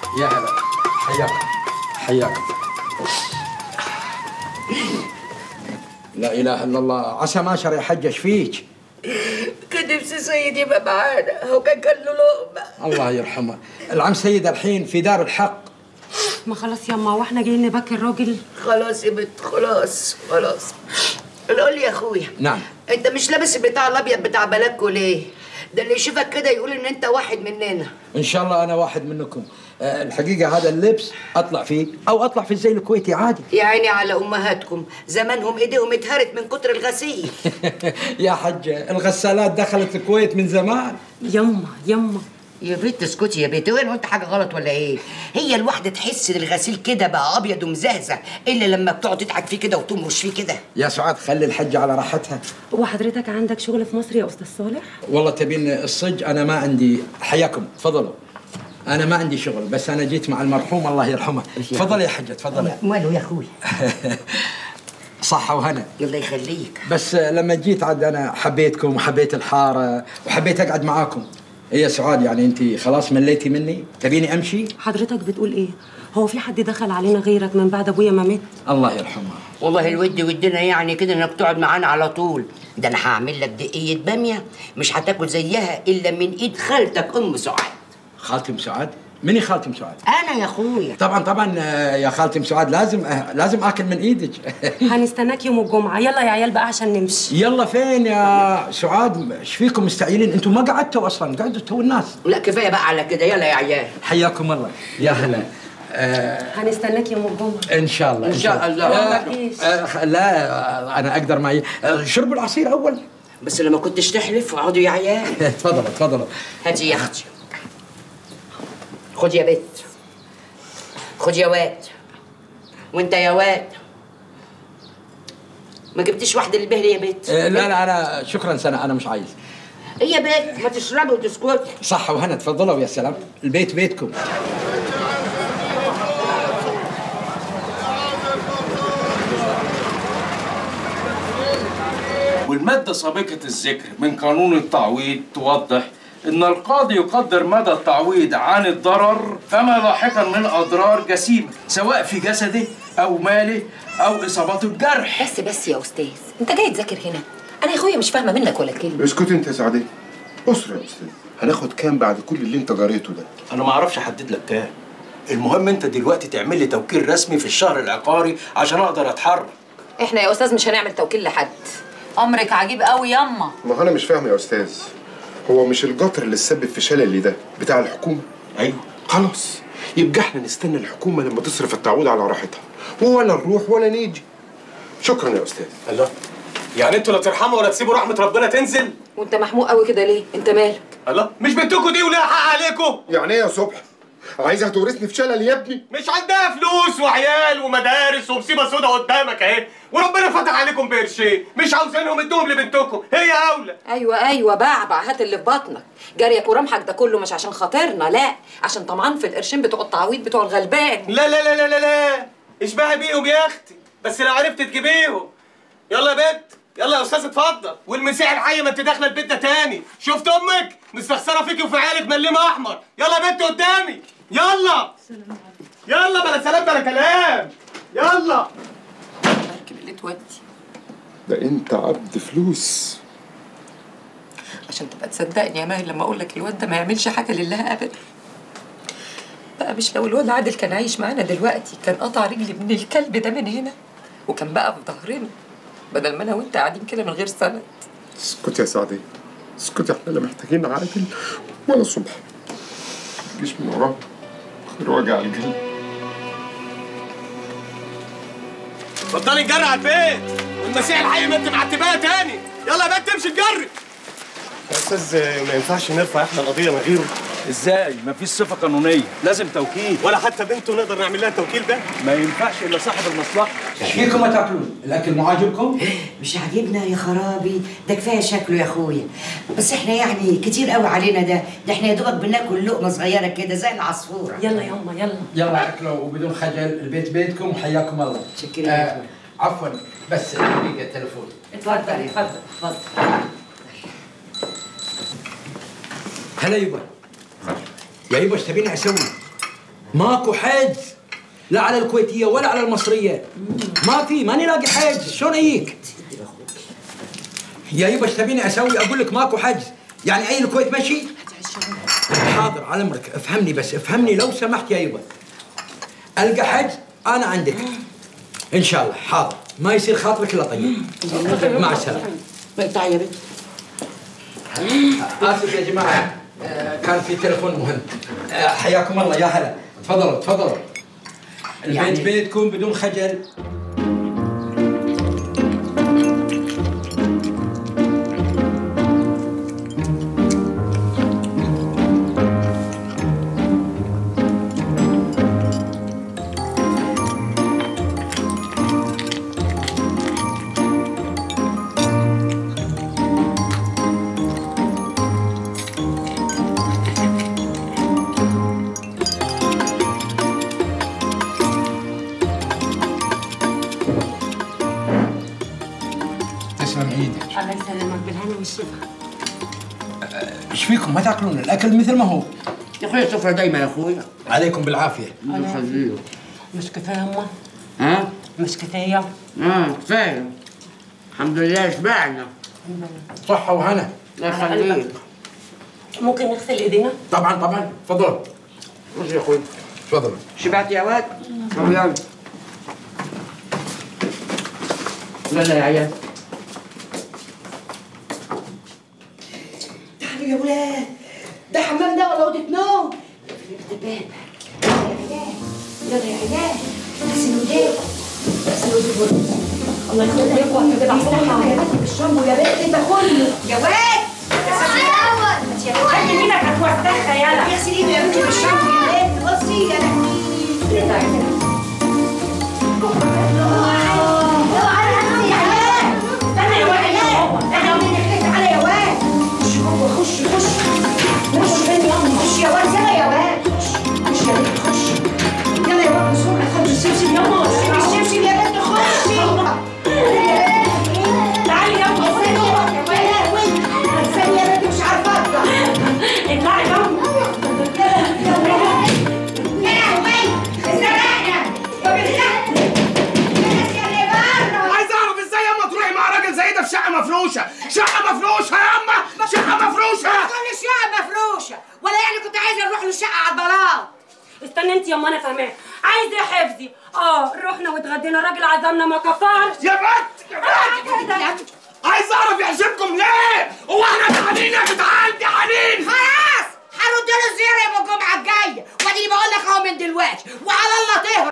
يا هلا حياكم حياكم لا اله الا الله عسى ما شر يا حج ايش فيك؟ كان نفسي سيد يبقى معانا هو كان كان له لقمه الله يرحمه العم سيد الحين في دار الحق ما خلاص يما واحنا جايين نبكي الراجل خلاص يا بنت خلاص خلاص قول لي يا اخويا نعم انت مش لابس البتاع الابيض بتاع بلدكو ليه؟ ده اللي يشوفك كده يقول ان انت واحد مننا ان شاء الله انا واحد منكم آه، الحقيقه هذا اللبس اطلع فيه او اطلع في الزي الكويتي عادي يا عيني على امهاتكم زمانهم ايديهم اتهرت من كتر الغسيل يا حج الغسالات دخلت الكويت من زمان يما يما يا بنت اسكتي يا بنت وين قلت حاجه غلط ولا ايه هي الواحده تحس ان الغسيل كده بقى ابيض ومزهزه الا لما بتقعد تضحك فيه كده وتمرش فيه كده يا سعاد خلي الحجه على راحتها هو حضرتك عندك شغل في مصر يا استاذ صالح والله تبين الصج انا ما عندي حياكم تفضلوا انا ما عندي شغل بس انا جيت مع المرحوم الله يرحمه تفضل يا حجه تفضل ماله يا اخوي صحة وهنا الله يخليك بس لما جيت عاد انا حبيتكم وحبيت الحاره وحبيت اقعد معاكم إيه يا سعاد يعني انت خلاص مليتي مني تبيني امشي حضرتك بتقول ايه هو في حد دخل علينا غيرك من بعد ابويا ما مات الله يرحمه والله الود ودنا يعني كده انك تقعد معانا على طول ده انا هعمل لك دقيقه باميه مش هتاكل زيها الا من ايد خالتك ام سعاد خالتي ام سعاد مني خالتي ام سعاد انا يا اخويا طبعا طبعا آه، يا خالتي ام سعاد لازم آه، لازم اكل من ايدك هنستناك يوم الجمعه يلا يا عيال بقى عشان نمشي يلا فين يا سعاد ايش فيكم مستعجلين انتم ما قعدتوا اصلا قعدوا تو الناس لا كفايه بقى على كده يلا يا عيال حياكم الله يا هلا آه هنستناك يوم الجمعه ان شاء الله إن شاء الله. آه مفيش. آه لا آه انا اقدر معي آه شربوا العصير اول بس لما كنتش تحلف اقعدوا يا عيال تفضلوا تفضلوا هاتي يا اختي خد يا بت خد يا واد وانت يا واد ما جبتيش واحده للبهل يا بت آه لا لا انا شكرا سنه انا مش عايز هي يا بت ما تشربي وتسكتي صحة وهنا تفضلوا يا سلام البيت بيتكم والمادة سابقة الذكر من قانون التعويض توضح إن القاضي يقدر مدى التعويض عن الضرر فما لاحقا من أضرار جسيمة سواء في جسده أو ماله أو إصابته بجرح بس بس يا استاذ انت جاي تذاكر هنا انا يا اخويا مش فاهمه منك ولا كلمه اسكت انت يا سعديه اسرع يا استاذ هناخد كام بعد كل اللي انت جريته ده انا ما اعرفش احدد لك كام المهم انت دلوقتي تعمل لي توكيل رسمي في الشهر العقاري عشان اقدر اتحرك احنا يا استاذ مش هنعمل توكيل لحد امرك عجيب قوي ياما ما هو انا مش فاهم يا استاذ هو مش القطر اللي سبب في شللي ده بتاع الحكومه ايوه خلاص يبقى احنا نستنى الحكومه لما تصرف التعويض على راحتها ولا نروح ولا نيجي شكرا يا استاذ الله يعني انتوا لا ترحموا ولا تسيبوا رحمه ربنا تنزل وانت محموق قوي كده ليه انت مالك الله مش بنتكم دي ولها حق عليكم يعني ايه يا صبح عايزها تورثني في شلل يا ابني مش عندها فلوس وعيال ومدارس ومصيبه سودا قدامك اهي وربنا فتح عليكم بقرشين مش عاوزينهم ادوهم لبنتكم هي اولى ايوه ايوه بعبع هات اللي في بطنك جاريك ورمحك ده كله مش عشان خاطرنا لا عشان طمعان في القرشين بتوع التعويض بتوع الغلبان لا لا لا لا لا لا اشبهي بيهم يا اختي بس لو عرفت تجيبيهم يلا يا بنت يلا يا استاذ اتفضل والمسيح الحي ما انت داخله البيت ده تاني شفت امك مستخسره فيكي وفي عيالك ملمه احمر يلا يا بنت قدامي يلا يلا بلا سلام بلا كلام يلا مركب اللي تودي ده انت عبد فلوس عشان تبقى تصدقني يا ماهر لما اقول لك الواد ده ما يعملش حاجه لله ابدا بقى مش لو الواد عادل كان عايش معانا دلوقتي كان قطع رجلي من الكلب ده من هنا وكان بقى في ظهرنا بدل ما انا وانت قاعدين كده من غير سند اسكت يا سعديه اسكت احنا لا محتاجين عادل ولا صبح مفيش من وراه غير وجع القلب اتفضلي نجري على البيت والمسيح الحي ما انت معتباها تاني يلا يا بنت امشي نجري يا استاذ ما ينفعش نرفع احنا القضيه من غيره ازاي مفيش صفه قانونيه لازم توكيل ولا حتى بنته نقدر نعمل لها التوكيل ده ما ينفعش الا صاحب المصلحه ايش فيكم ما تاكلون الاكل مو عاجبكم مش عاجبنا يا خرابي ده كفايه شكله يا اخويا بس احنا يعني كتير قوي علينا ده ده احنا يا دوبك بناكل لقمه صغيره كده زي العصفوره يلا يما يلا يلا اكلوا وبدون خجل البيت بيتكم وحياكم الله شكرا يا أخوي. عفوا بس دقيقه تليفون اتفضل اتفضل اتفضل هلا يبا يا يبا ايش تبيني اسوي؟ ماكو حجز لا على الكويتيه ولا على المصريه ما في ماني لاقي حجز شلون اجيك يا يبا ايش تبيني اسوي اقول لك ماكو حجز يعني اي الكويت مشي حاضر على امرك افهمني بس افهمني لو سمحت يا يبا القى حجز انا عندك ان شاء الله حاضر ما يصير خاطرك الا طيب مع السلامه تعال يا بنت اسف يا جماعه آه، كان في تليفون مهم آه، حياكم الله يا هلا تفضلوا تفضلوا البيت يعني- بيتكم بدون خجل تسلم ايدك الله يسلمك بالهنا والشفا ايش فيكم ما تاكلون الاكل مثل ما هو يا اخويا السفرة دايما يا اخويا عليكم بالعافيه الله يخليك مش كفايه يما ها؟ مش كفايه اه كفايه الحمد لله شبعنا صحه وهنا الله يخليك ممكن نغسل ايدينا طبعا طبعا تفضلوا خش يا اخويا تفضلوا شبعت يا واد؟ طب يلا يلا يا عيال تعالوا يا ولاد ده حمام ده ولا اوضه نوم الباب يلا يا عيال غسلوا ايديكم غسلوا ايديكم الله يخليكم كده على الشامبو يا بنت ده كله يا واد يا واد ايدك هتوسخها يلا يا سيدي يا بنتي بالشامبو يا بنت بصي يا لهوي استنى يا واد تعالى يا واد خش جوه خش خش خش فين يا امي خش يا واد يلا يا واد خش يا بنت خش يلا يا واد بسرعه خد الشبشب يلا سيبي الشبشب يا بنت خشي تعالي يا امي يا واد هتسالي يا بنت مش عارفه اطلع اطلعي يا امي عايز اعرف ازاي اما تروحي مع راجل زي ده في شقه مفروشه شقه مفروشه يا اما شقه مفروشه كل شقه مفروشه ولا يعني كنت عايزه نروح له شقه على البلاط استنى انت يما انا فاهماه عايزه يا حفظي اه رحنا واتغدينا الراجل عزمنا ما كفرش يا بنت يا بنت عايز اعرف يعجبكم ليه هو احنا تعالين يا جدعان تعالين خلاص هرد له الزياره يوم الجمعه الجايه وادي بقول لك اهو من دلوقتي وعلى الله